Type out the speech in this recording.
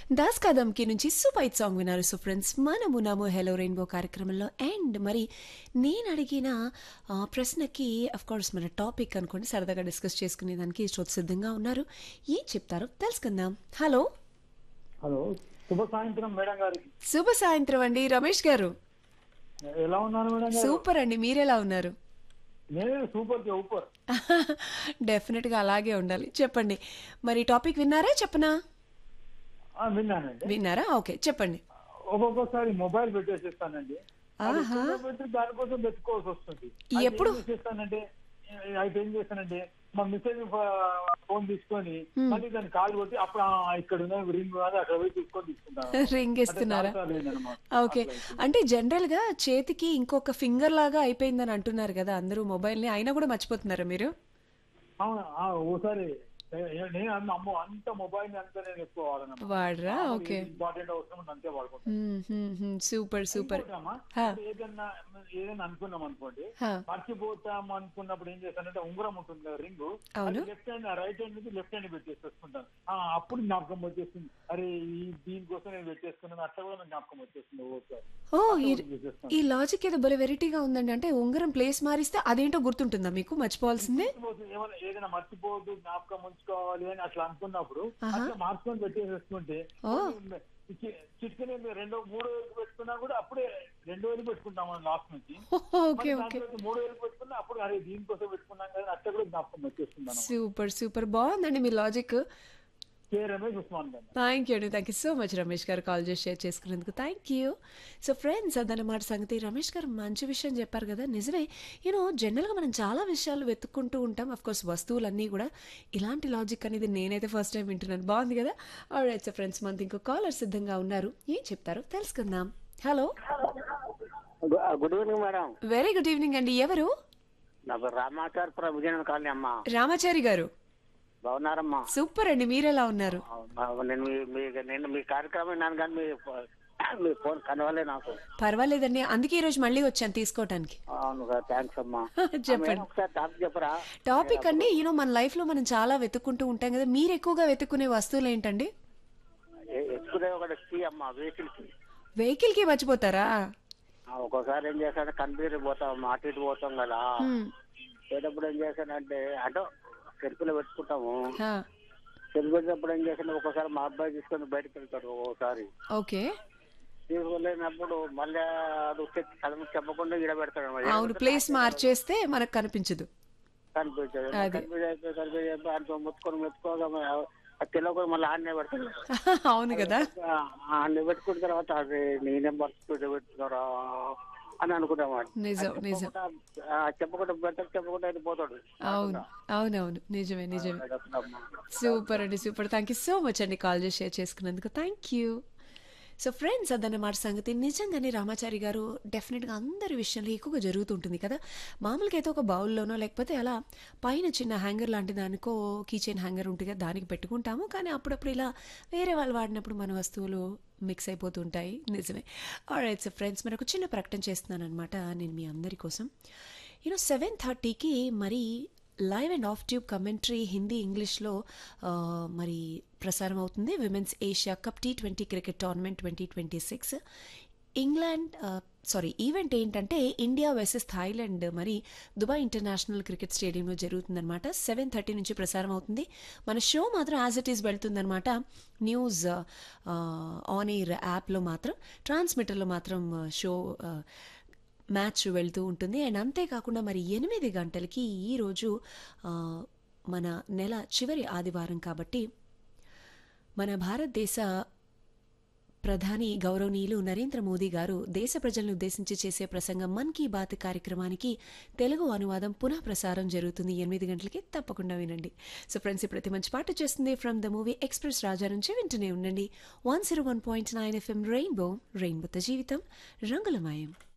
దాస్ కదంకి నుంచి super song విన్నారు సో ఫ్రెండ్స్ మనము నాము హెలో రెయిన్బో కార్యక్రమంలో అండ్ మరి నేను అడిగిన ఆ, ప్రశ్నకి అఫ్ కోర్స్ మన టాపిక్ అనుకోండి సరదాగా డిస్కస్ చేసుకునే దానికి శ్రోత సిద్ధంగా ఉన్నారు ఏం చెప్తారో తెలుసుకుందాం హలో హలో శుభ సాయంత్రం మేడం గారికి శుభ సాయంత్రం అండి రమేష్ గారు ఎలా ఉన్నారు మేడం గారు సూపర్ అండి మీరెలా ఉన్నారు నేను సూపర్ సూపర్ డెఫినెట్గా అలాగే ఉండాలి చెప్పండి మరి టాపిక్ విన్నారా చెప్పనా ఆ, విన్నానండి విన్నారా ఓకే చెప్పండి ఒక్కొక్కసారి మొబైల్ పెట్టేసిస్తానండి అది ఆహా. కింద పెట్టి దానికోసం పెట్టుకోవాల్సి వస్తుంది ఎప్పుడు? అయితే ఏం చేస్తానంటే అయితే ఏం చేస్తానంటే మా మిస్సెస్ ఫోన్ తీసుకొని మళ్ళీ దాన్ని కాల్ కొట్టి అప్పుడు ఆ, ఇక్కడ ఉన్న రింగ్ అది అక్కడ పోయి తీసుకొని తీసుకుంటాను రింగ్ ఇస్తున్నారా అంటే లేదనమాట. ఓకే అంటే జనరల్ గా చేతికి ఇంకొక ఫింగర్ లాగా అయిపోయిందని అంటున్నారు కదా అందరూ మొబైల్ ని అయినా కూడా మర్చిపోతున్నారా మీరు అవును ఆ, ఓసారి ఏ- ఏ- నేను అన్న అమ్మో అంత మొబైల్ అంతా నేను ఎక్కువ వాడను వాడరా ఓకే ఇంపార్టెంట్ అవసరం ఉంటే అంతే వాడుకుంటాను సూపర్ సూపర్ ఇంకోటమ్మా, హా. ఇప్పుడు ఏదన్నా ఏదైనా అనుకున్నాం అనుకోండి హా. మర్చిపోతాం అనుకున్నప్పుడు ఏం చేస్తానంటే ఉంగరం ఉంటుంది కదా రింగ్ అవును. లెఫ్ట్ హ్యాండ్ రైట్ హ్యాండ్ నుంచి లెఫ్ట్ హ్యాండ్ పెట్టేసుకుంటాను ఆ, అప్పుడు జ్ఞాపకం వచ్చేస్తుంది అరే ఈ దీనికోసం నేను పెట్టేసుకున్నాను అట్లా కూడా నాకు జ్ఞాపకం వచ్చేస్తుంది ఓకే ఓ ఈ- ఈ లాజిక్ ఏదో భలే వెరైటీగా ఉందండి అంటే ఉంగరం ప్లేస్ మారిస్తే అదేంటో గుర్తుంటుందా మీకు మర్చిపోవాల్సిందే ఏమైనా ఏదైనా మర్చిపోవద్దు జ్ఞాపకం ఉంచుకోవాలి అని అట్లా అనుకున్నప్పుడు అట్లా మార్చుకొని పెట్టేసేసుకుంటే చిట్కని రెండో మూడో వేలు పెట్టుకున్నా కూడా అప్పుడే రెండో వేలు పెట్టుకుంటాం లాస్ట్ నుంచి ఓకే మళ్ళీ ఓకే దాంట్లో మూడు వేలు పెట్టుకున్నా అప్పుడు అరే దీనికోసం పెట్టుకున్నాం కదా అట్లా కూడా జ్ఞాపకం వచ్చేస్తుంది సూపర్ సూపర్ బాగుందండి మీ లాజిక్ కే రమేష్ ఉస్మాన్ గారు థ్యాంక్ యూ అండి thank you so much Ramesh గారు కాల్ చేసి షేర్ చేసుకున్నందుకు థ్యాంక్ యూ సో ఫ్రెండ్స్ అదనమాట సంగతి రమేష్ గారు మంచి విషయం చెప్పారు కదా నిజమే యూనో జనరల్గా మనం చాలా విషయాలు వెతుక్కుంటూ ఉంటాం అఫ్ కోర్స్ వస్తువులన్నీ కూడా ఇలాంటి లాజిక్ అనేది నేనైతే ఫస్ట్ టైం వింటున్నాను బాగుంది కదా ఆల్రైట్ సో ఫ్రెండ్స్ మనకి ఇంకో కాలర్ సిద్ధంగా ఉన్నారు ఏం చెప్తారో తెలుసుకుందాం hello good evening madam very good evening అండి ఎవరు నా పేరు రామాచార్పురం విజయనగరం కాలనీ అమ్మా రామాచారి గారు బాగున్నారమ్మా సూపర్ అండి మీరెలా ఉన్నారు ఆ, నేను మీ మీ- నేను మీ కార్యక్రమం విన్నాను కానీ మీ ఫో- మీ ఫోన్ కనవలే నాకు పర్వాలేదండి అందుకే ఈరోజు మళ్ళీ వచ్చాను తీసుకోవటానికి అవును థ్యాంక్స్ అమ్మా చెప్పండి మేడం, ఒకసారి టాపిక్ చెప్పరా టాపిక్ అండి యూనో మన లైఫ్ లో మనం చాలా వెతుక్కుంటూ ఉంటాం కదా మీరు ఎక్కువగా వెతుక్కునే వస్తువులు ఏంటండి ఎ- ఎక్కువ ఒకటి కీ అమ్మా వెహికల్ కి వెహికల్ కి మర్చిపోతారా ఆ, ఒక్కోసారి ఏం చేస్తాను కన్ఫ్యూజ్ పోతాం అటు ఇటు పోతాం కదా హ్మ్. పోయేటప్పుడు ఏం చేశానంటే అటో సెల్ఫీలో పెట్టుకుంటాము హా. సెల్ఫీ పెట్టినప్పుడు ఏం చేశాను ఒక్కోసారి మా అబ్బాయి తీసుకొని బయటకు వెళ్తాడు ఒక్కోసారి ఓకే తీసుకెళ్ళినప్పుడు మళ్ళీ అది వచ్చి కథ చెప్పకుండా ఈడ పెడతాడు మరి. అవును ప్లేస్ మార్చేస్తే మనకు కనిపించదు కనిపించదు అది. కనిపించి అయిపోయి కనిపించి అయిపోయి అంత ముత్తుకొని ముత్తుకోగా అది తెలియకుండా మళ్ళీ ఆడనే పెడతాడు అవును కదా ఆడనే పెట్టుకున్న తర్వాత అది నేనేం మర్చిపోయి పెట్టుకున్నారా అని అనుకుంటామాట నిజం నిజం చెప్పకుండా పెడతాడు చెప్పకుండా వెళ్ళిపోతాడు అవును అవునవును నిజమే నిజమే సూపర్ అండి super thank you so much అండి కాల్ చేసి షేర్ చేసుకున్నందుకు థ్యాంక్ యూ సో ఫ్రెండ్స్ అదన్నమాట సంగతి నిజంగానే రామాచారి గారు డెఫినెట్గా అందరి విషయంలో ఎక్కువగా జరుగుతుంటుంది కదా మామూలుగా అయితే ఒక బౌల్లోనో లేకపోతే అలా పైన చిన్న హ్యాంగర్ లాంటి దానికో కీచైన్ హ్యాంగర్ ఉంటుంది కదా దానికి పెట్టుకుంటాము కానీ అప్పుడప్పుడు ఇలా వేరే వాళ్ళు వాడినప్పుడు మన వస్తువులు మిక్స్ అయిపోతుంటాయి నిజమే ఆల్రైట్ సో ఫ్రెండ్స్ మరి ఒక చిన్న ప్రకటన చేస్తున్నాను అనమాట నేను మీ అందరి కోసం యూనో సెవెన్ థర్టీకి మరి live and off tube commentary Hindi ఇంగ్లీష్లో ఆ, మరి ప్రసారం అవుతుంది women's Asia cup T twenty cricket tournament twenty twenty six England sorry event ఏంటంటే ఇండియా వర్సెస్ థాయిలాండ్ మరి దుబాయ్ ఇంటర్నేషనల్ క్రికెట్ స్టేడియంలో జరుగుతుందన్నమాట సెవెన్ థర్టీ నుంచి ప్రసారం అవుతుంది మన షో మాత్రం యాజ్ ఇట్ ఈస్ వెళ్తుందన్నమాట న్యూస్ ఆన్ ఎయిర్ యాప్లో మాత్రం ట్రాన్స్మిటర్లో మాత్రం షో మ్యాచ్ వెళ్తూ ఉంటుంది అండ్ అంతేకాకుండా మరి ఎనిమిది గంటలకి ఈరోజు ఆ, మన నెల చివరి ఆదివారం కాబట్టి మన భారతదేశ ప్రధాని గౌరవనీయులు నరేంద్ర మోదీ గారు దేశ ప్రజలను ఉద్దేశించి చేసే ప్రసంగం మన్ కీ బాత్ కార్యక్రమానికి తెలుగు అనువాదం పునః ప్రసారం జరుగుతుంది ఎనిమిది గంటలకి తప్పకుండా వినండి సో ఫ్రెండ్స్ ఇప్పుడైతే మంచి పాట చేస్తుంది from the movie Express Raja నుంచి వింటూనే ఉండండి one zero one point nine FM rainbow రెయిన్బోతో జీవితం రంగులమయం